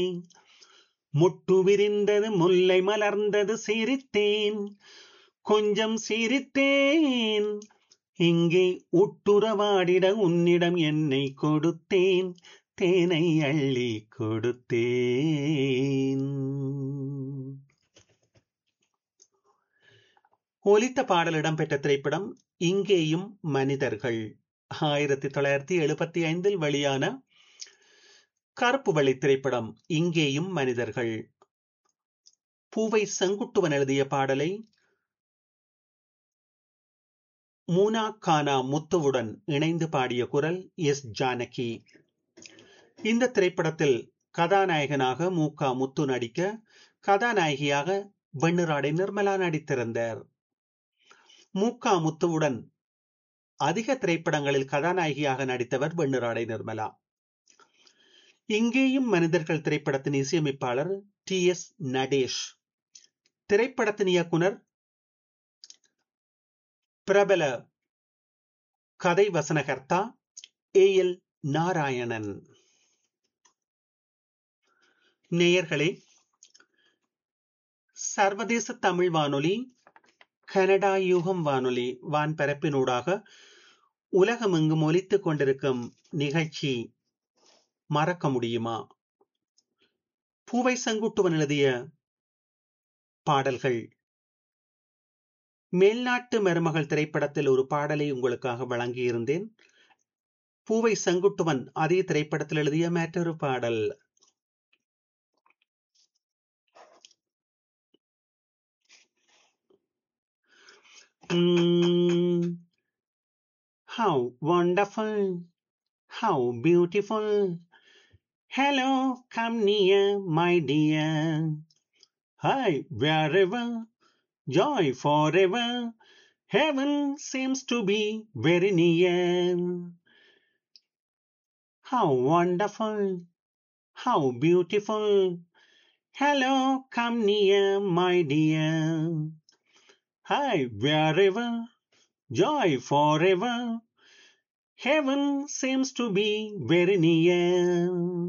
முட்டு விரிந்தது முல்லை மலர்ந்தது சிரித்தேன் கொஞ்சம் சிரித்தேன் இங்கே உட்டுறவாடிட உன்னிடம் என்னை கொடுத்தேன் தேனை அள்ளி கொடுத்தேன் ஒலித்த பாடல் இடம்பெற்ற திரைப்படம் இங்கேயும் மனிதர்கள் ஆயிரத்தி தொள்ளாயிரத்தி எழுபத்தி ஐந்தில் வெளியான கருப்பு வெள்ளை திரைப்படம் இங்கேயும் மனிதர்கள் பூவை செங்குட்டுவன் எழுதிய பாடலை மூனா கானா முத்துவுடன் இணைந்து பாடிய குரல் எஸ் ஜானகி இந்த திரைப்படத்தில் கதாநாயகனாக மூகா முத்து நடிக்க கதாநாயகியாக வெண்ணிராடை நிர்மலா நடித்திருந்தார் மூகா முத்துவுடன் அதிக திரைப்படங்களில் கதாநாயகியாக நடித்தவர் வெண்ணிராடை நிர்மலா இங்கேயும் மனிதர்கள் திரைப்படத்தின் இசையமைப்பாளர் டி எஸ் நடேஷ் திரைப்படத்தின் இயக்குனர் பிரபல கதை வசனகர்த்தா ஏ எல் நாராயணன் நேயர்களே சர்வதேச தமிழ் வானொலி கனடா யூகம் வானொலி வான்பரப்பினூடாக உலகமெங்கும் ஒலித்துக் கொண்டிருக்கும் நிகழ்ச்சி மறக்க முடியுமா பூவை செங்குட்டுவன் எழுதிய பாடல்கள் மேல்நாட்டு மருமகள் திரைப்படத்தில் ஒரு பாடலை உங்களுக்காக வழங்கியிருந்தேன் பூவை செங்குட்டுவன் அதே திரைப்படத்தில் எழுதிய மற்றொரு பாடல் Mm, how wonderful, how beautiful. Hello, come near, my dear. Hi, wherever, joy forever. Heaven seems to be very near. How wonderful, how beautiful. Hello, come near, my dear. Hi, wherever, joy forever. Heaven seems to be very near.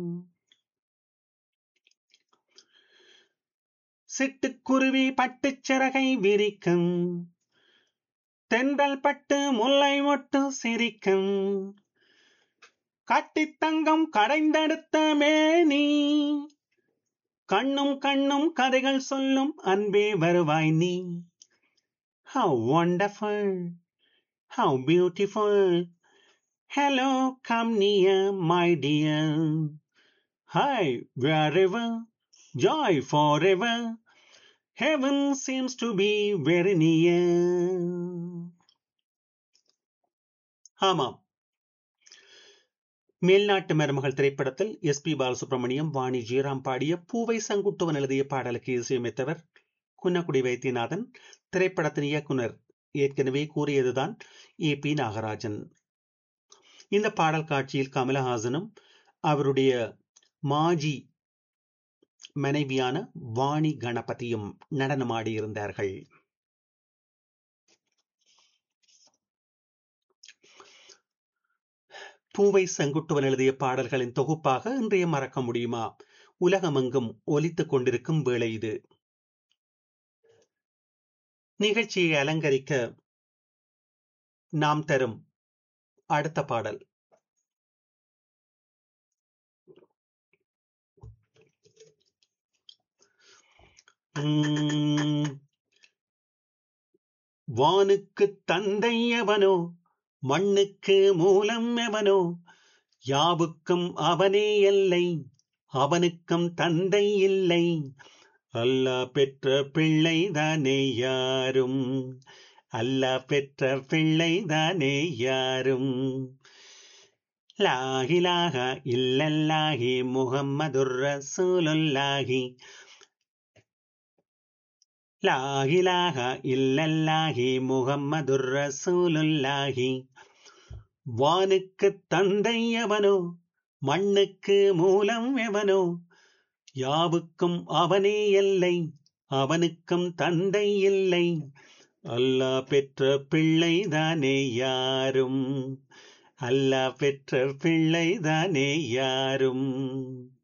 சிட்டுக்குருவி பட்டுச் சிறகை விரிக்கும் தென்றல் பட்டு முல்லை மொட்டு சிரிக்கும் கட்டித் தங்கம் கடைந்தெடுத்த மேனி கண்ணும் கண்ணும் கதைகள் சொல்லும் அன்பே வருவாய் நீ How wonderful, how beautiful. Hello, come near, my dear. Hi, wherever, joy forever. Heaven seems to be very near. ஆமாம் மேல்நாட்டு மருமகள் திரைப்படத்தில் எஸ் பி பாலசுப்ரமணியம் வாணி ஜெயராம் பாடிய பூவை சங்குட்டுவன் எழுதிய பாடலுக்கு இசையமைத்தவர் குன்னக்குடி வைத்தியநாதன் திரைப்படத்தின் இயக்குனர் ஏற்கனவே கூறியதுதான் ஏ பி நாகராஜன் இந்த பாடல் காட்சியில் கமலஹாசனும் அவருடைய மாஜி மனைவியான வாணி கணபதியும் நடனமாடியிருந்தார்கள் பூவை செங்குட்டுவன் எழுதிய பாடல்களின் தொகுப்பாக இன்றைய மறக்க முடியுமா உலகமெங்கும் ஒலித்துக் கொண்டிருக்கும் வேளை இது நிகழ்ச்சியை அலங்கரிக்க நாம் தரும் அடுத்த பாடல் வானுக்கு தந்தை எவனோ மண்ணுக்கு மூலம் எவனோ யாவுக்கும் அவனே எல்லை அவனுக்கும் தந்தை இல்லை அல்லா பெற்ற பிள்ளை தானே யாரும் அல்லா பெற்ற பிள்ளை தானே யாரும் லாகிலாக இல்லல்லாஹி முகம்மதுர் ரசூலுல்லாஹி லாகிலாக இல்லல்லாஹி முகம்மதுர் ரசூலுல்லாஹி வானுக்கு தந்தை எவனோ மண்ணுக்கு மூலம் எவனோ யாவுக்கும் அவனே எல்லை அவனுக்கும் தந்தை இல்லை அல்லாஹ் பெற்ற பிள்ளை தானே யாரும் அல்லாஹ் பெற்ற பிள்ளை தானே யாரும்